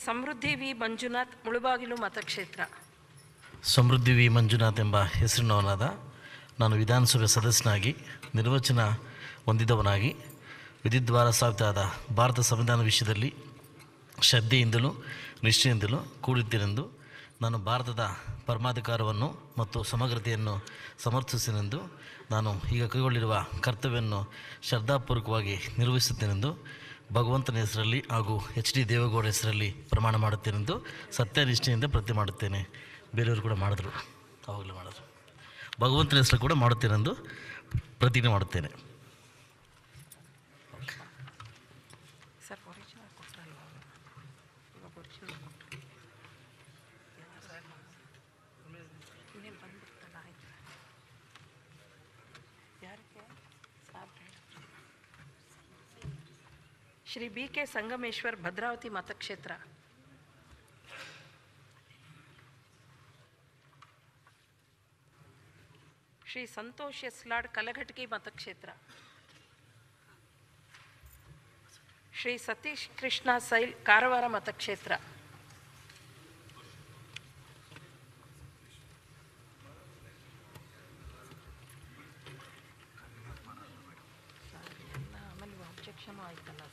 ಸಮೃದ್ಧಿ V Manjunath Mulbagal ಮತಕ್ಷೇತ್ರ Samruddhi V Manjunath ಎಂಬ ಹೆಸರಿನವನಾದ ನಾನು ವಿಧಾನಸಭೆ ಸದಸ್ಯನಾಗಿ ನಿರ್ವಚನ ಹೊಂದಿದವನಾಗಿ ವಿಧಿದ್ವಾರ ಸ್ಥಾಪಿತವಾದ ಭಾರತ ಸಂವಿಧಾನ ವಿಷಯದಲ್ಲಿ ಶ್ರದ್ಧೆಯಿಂದಲೂ ನಿಷ್ಠೆಯಿಂದಲೂ ಕೂಡಿದ್ದೇನೆಂದು ನಾನು ಭಾರತದ ಪರಮಾಧಿಕಾರವನ್ನು ಮತ್ತು ಸಮಗ್ರತೆಯನ್ನು ಸಮರ್ಥಿಸಿನೆಂದು ನಾನು ಈಗ ಕೈಗೊಳ್ಳಿರುವ ಕರ್ತವ್ಯವನ್ನು ಶ್ರದ್ಧಾಪೂರ್ವಕವಾಗಿ ನಿರ್ವಹಿಸುತ್ತೇನೆಂದು ಭಗವಂತನ ಹೆಸರಲ್ಲಿ ಹಾಗೂ ಎಚ್ ಡಿ ದೇವೇಗೌಡ ಹೆಸರಲ್ಲಿ ಪ್ರಮಾಣ ಮಾಡುತ್ತೇನೆಂದು ಸತ್ಯನಿಷ್ಠೆಯಿಂದ ಪ್ರತಿ ಮಾಡುತ್ತೇನೆ ಬೇರೆಯವರು ಕೂಡ ಮಾಡಿದ್ರು ಅವಾಗಲೇ ಮಾಡಿದ್ರು ಭಗವಂತನ ಹೆಸರು ಕೂಡ ಮಾಡುತ್ತೇನೆಂದು ಪ್ರತಿಜ್ಞೆ ಮಾಡುತ್ತೇನೆ ಸರ್ ಒರಿಜಿನಲ್ ಕೊಟ್ಟರಲ್ವ ಇವಾಗ ಒರಿಜಿನಲ್ ಕೊಟ್ಟರು ಇನ್ನೇನು ಬಂದ್ಬಿಡ್ತಲ್ಲ ಆಯ್ತು ಯಾರಿಗೆ ಸಾಬ್ರು ಹೇಳಿದ್ರು. Shri B K Sangameshwar Bhadravati ಮತಕ್ಷೇತ್ರ Shri Santosh ಎಸ್ಲಾಡ್ Kalghatgi ಮತಕ್ಷೇತ್ರ Shri Satish Krishna sail Karwar ಮತಕ್ಷೇತ್ರ ಎಲ್ಲ ಆಮೇಲೆ objection ಆಯ್ತಲ್ಲ